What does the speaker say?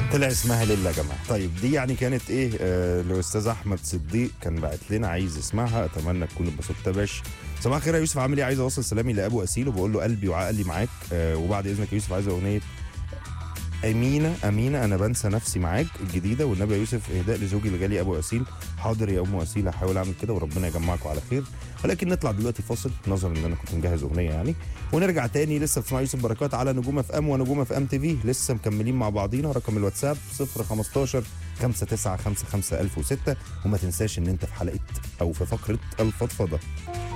طلع اسمها ليلى يا جماعه طيب دي يعني كانت ايه آه الاستاذ احمد صديق كان باعت لنا عايز يسمعها اتمنى تكون اتبسطت يا باشا صباح الخير يا يوسف عامل ايه عايز اوصل سلامي لابو اسيل وبقول له قلبي وعقلي معاك آه وبعد اذنك يا يوسف عايز اغنيه امينه امينه انا بنسى نفسي معاك الجديده والنبي يا يوسف اهداء لزوجي الغالي ابو اسيل حاضر يا ام اسيل هحاول اعمل كده وربنا يجمعكم على خير ولكن نطلع دلوقتي فاصل نظرا ان انا كنت مجهز اغنيه يعني ونرجع تاني لسه بتسمعوا يوسف بركات على نجوم اف ام ونجوم اف ام تي في لسه مكملين مع بعضينا رقم الواتساب 015 5955006 وما تنساش ان انت في حلقه او في فقره الفضفضه